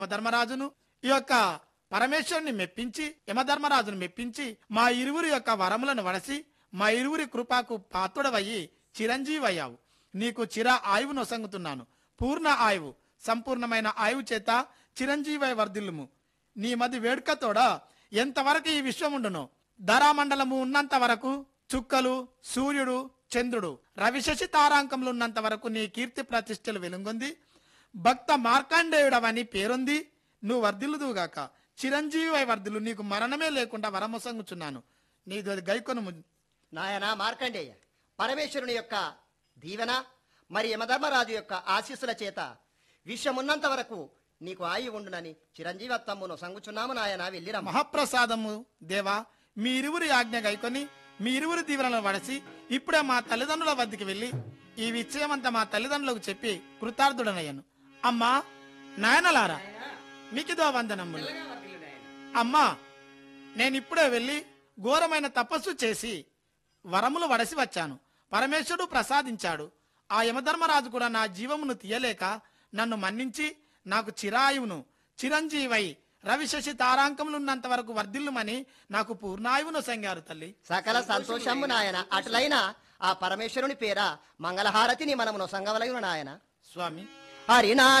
ధర్మరాజును ఈ యొక్క పరమేశ్వరుని మెప్పించి యమధర్మరాజును మెప్పించి మా ఇరువురి యొక్క వరములను వడసి మా ఇరువురి కృపకు పాత్రుడవయ్యి చిరంజీవయ్యావు నీకు చిర ఆయువు నొసంగుతున్నాను పూర్ణ ఆయువు సంపూర్ణమైన ఆయువు చేత చిరంజీవై వర్ధిల్లుము నీ మది వేడుకతోడ ఎంతవరకు ఈ విశ్వముండునో ధరామండలము ఉన్నంత వరకు చుక్కలు సూర్యుడు చంద్రుడు రవిశశి తారాంకములు ఉన్నంత వరకు నీ కీర్తి ప్రతిష్టలు వెలుగొంది భక్త మార్కండేయుడవని పేరుంది నువ్వు వర్ధిల్లుదువుగాక చిరంజీవి వర్ధిల్లు నీకు మరణమే లేకుండా వరమొసంగుచున్నాను నీదు అది గైకొను నాయన మార్కండేయ పరమేశ్వరుని యొక్క దీవెన మరి యమధర్మరాజు యొక్క ఆశీస్సుల చేత విశ్వమున్నంత వరకు నీకు ఆయువు ఉండునని చిరంజీవత్వమును సంగుచున్నాము నాయన వెళ్ళిరమ్మ మహాప్రసాదము దేవా మీ ఇరువురి ఆజ్ఞ గైకొని మీ ఇరువురి దీవెనలను వడసి ఇప్పుడే మా తల్లిదండ్రుల వద్దకు వెళ్ళి ఈ విషయమంతా మా తల్లిదండ్రులకు చెప్పి కృతార్థుడనయ్యను అమ్మా నాయనలారా మీకిదో వందనమ్ములు అమ్మా నేనిప్పుడే వెళ్ళి ఘోరమైన తపస్సు చేసి వరములు వడసి వచ్చాను పరమేశ్వరుడు ప్రసాదించాడు ఆ యమధర్మరాజు కూడా నా జీవమును తీయలేక నన్ను మన్నించి నాకు చిరాయువును చిరంజీవై రవిశశి తారాంకములున్నంత వరకు వర్ధిల్లుమని నాకు పూర్ణాయువును సంగారు తల్లి సకల సంతోషము నాయన అటులైన ఆ పరమేశ్వరుని పేర మంగళహారతిని మనమును సంగవలయును నాయన స్వామి హరినా